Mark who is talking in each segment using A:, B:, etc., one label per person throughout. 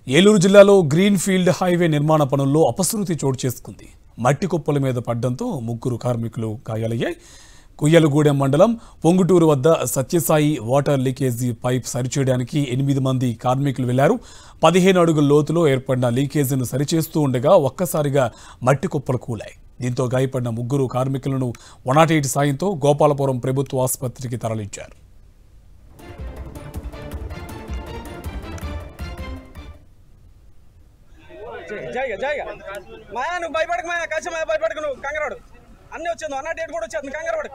A: ఏలూరు జిల్లాలో green field highway నిర్మాణ పనుల్లో అపశృతి చోటు చేసుకుంది మట్టి కుప్పల మీద పడ్డంతో ముగ్గురు కార్మికులు గాయాలయ్యాయి కుయ్యలగూడెం మండలం పొంగుటూరు వద్ద సత్యసాయి వాటర్ లీకేజీ పైప్ సరిచేయడానికి ఎనిమిది మంది కార్మికులు వెళ్లారు పదిహేను అడుగుల లోతులో ఏర్పడిన లీకేజీని సరిచేస్తూ ఉండగా ఒక్కసారిగా మట్టి కుప్పలు కూలాయి దీంతో గాయపడిన ముగ్గురు కార్మికులను వన్ నాట్ ఎయిట్ సాయంతో గోపాలపురం ప్రభుత్వ ఆసుపత్రికి తరలించారు
B: జాయిగా జాయిగా మాయా నువ్వు భయపడక మాయా కలిసి మాయా భయపడక నువ్వు కంగారాడు అన్నీ వచ్చింది అన్న డేట్ కూడా వచ్చేది కంగారాడు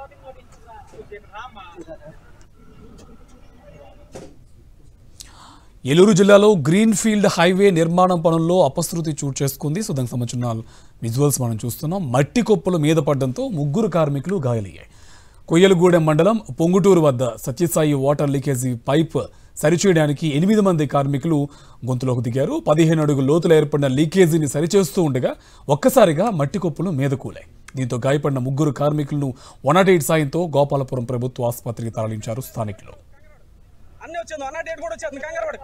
A: ఏలూరు జిల్లాలో గ్రీన్ ఫీల్డ్ హైవే నిర్మాణం పనుల్లో అపశృతి చోటు చేసుకుంది సో దానికి సంబంధించిన విజువల్స్ మనం చూస్తున్నాం మట్టి కుప్పలు మీద పడడంతో ముగ్గురు కార్మికులు గాయాలయ్యాయి కొయ్యలగూడెం మండలం పొంగుటూరు వద్ద సత్యసాయి వాటర్ లీకేజీ పైప్ సరిచేయడానికి ఎనిమిది మంది కార్మికులు గొంతులోకి దిగారు పదిహేను అడుగుల లోతులో ఏర్పడిన లీకేజీని సరిచేస్తూ ఉండగా ఒక్కసారిగా మట్టి కుప్పలు మీద కూలాయి దీంతో గాయపడిన ముగ్గురు కార్మికులను వన్ నాట్ ఎయిట్ సాయంతో గోపాలపురం ప్రభుత్వ ఆసుపత్రికి తరలించారు స్థానికులు
B: అన్నీ వచ్చింది అన్న డేట్ కూడా వచ్చేది కంగారాడు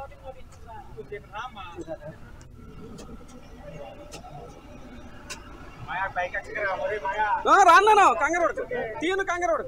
B: రాన్నాను కంగారాడు తీయను కంగారాడు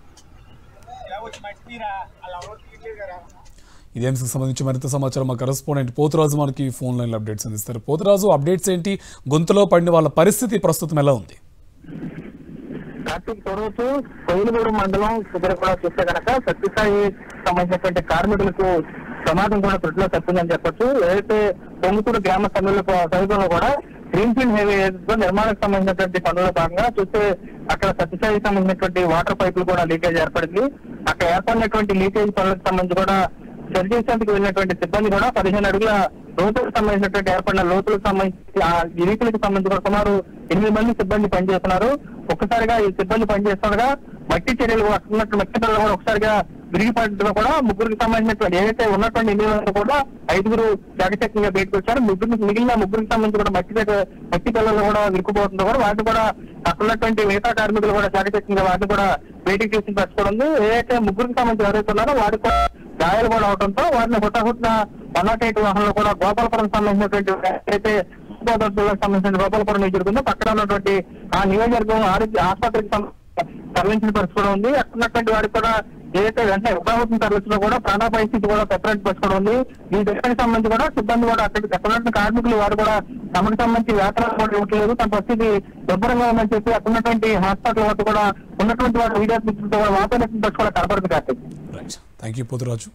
A: ఇదే అంశానికి సంబంధించి మరింత సమాచారం మా కరెస్పాండెంట్ పోతురాజు మనకి ఫోన్ లైన్లో అప్డేట్స్ అందిస్తారు పోతురాజు అప్డేట్స్ ఏంటి గొంతులో పడిన వాళ్ళ పరిస్థితి ప్రస్తుతం ఎలా ఉంది
C: కార్తీక్ తొరూరు కోయిలగూడు మండలం దగ్గర కూడా చూస్తే కనుక సత్యసాయి సంబంధించినటువంటి కార్మికులకు ప్రమాదం కూడా త్రుటిలో తప్పిందని చెప్పొచ్చు ఏదైతే పొంగుతూరు గ్రామ సమీప సమీపంలో కూడా గ్రీన్ఫీల్డ్ హైవే నిర్మాణానికి సంబంధించినటువంటి పనుల్లో భాగంగా చూస్తే అక్కడ సత్యసాయి సంబంధించినటువంటి వాటర్ పైపులు కూడా లీకేజ్ ఏర్పడింది అక్కడ ఏర్పడినటువంటి లీకేజ్ పనులకు సంబంధించి కూడా సరిచేసేందుకు వెళ్ళినటువంటి సిబ్బంది కూడా పదిహేను అడుగుల లోతులకు సంబంధించినటువంటి ఏర్పడిన లోతులకు సంబంధించి ఆ గిరికులకు సంబంధించి కూడా సుమారు ఎనిమిది మంది సిబ్బంది పనిచేస్తున్నారు ఒక్కసారిగా ఈ సిబ్బంది పనిచేస్తుండగా మట్టి చర్యలు కూడా అక్కడ ఉన్నటువంటి మట్టి చర్యలు కూడా ఒకసారిగా విరిగిపడటంలో కూడా ముగ్గురికి సంబంధించినటువంటి ఏదైతే ఉన్నటువంటి ఎనిమిది మంది కూడా ఐదుగురు జాగచక్యంగా బయటకు వచ్చారు ముగ్గురు మిగిలిన ముగ్గురికి సంబంధించి కూడా మట్టి చర్య- మట్టి పిల్లలు కూడా విరుకుపోతుందో కూడా వాటిని కూడా అక్కడ ఉన్నటువంటి మిగతా కార్మికులు కూడా జాగచక్యంగా వాటిని కూడా బయటికి తీసుకుని పరచుకోవడం ఉంది ఏదైతే ముగ్గురికి సంబంధించి ఎవరైతే ఉన్నారో వారికి కూడా గాయాలు కూడా అవడంతో వారిని హుటాహుట్న వన్ నాట్ ఎయిట్ వాహనంలో కూడా గోపాలపురం సంబంధించినటువంటి అయితే గోదావరి జిల్లాకు సంబంధించిన గోపాలపురం నియోజకవర్గం పక్కన ఉన్నటువంటి ఆ నియోజకవర్గం ఆరోగ్య ఆసుపత్రికి సం- తరలించిన పరిస్థితి కూడా ఉంది అక్కడ ఉన్నటువంటి వారికి కూడా ఏదైతే వెంటనే ఉపాహుతం తరలించినా కూడా ప్రాణాపాయ స్థితి కూడా సెపరేట్ పరిస్థితి కూడా ఉంది ఈ దగ్గరికి సంబంధించి కూడా సిబ్బంది కూడా అక్కడికి అక్కడ ఉన్నటువంటి కార్మికులు వారు కూడా తమకు సంబంధించి వేతనాలు కూడా ఇవ్వట్లేదు తమ పరిస్థితి దుర్భరంగా ఉందని చెప్పి అక్కడ ఉన్నటువంటి హాస్పిటల్ వద్ద కూడా ఉన్నటువంటి వారు వీడియో మిత్రులతో కూడా వాతావరణ పరిస్థితి కూడా కనపడుతుంది Karthik
A: right thank you Pothuraju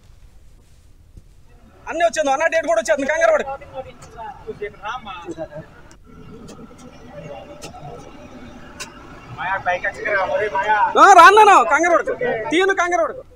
B: అన్నీ వచ్చింది అన్న డేట్ కూడా వచ్చేది కంగారాడు రాన్నాను కంగారాడు తీయను కంగారాడు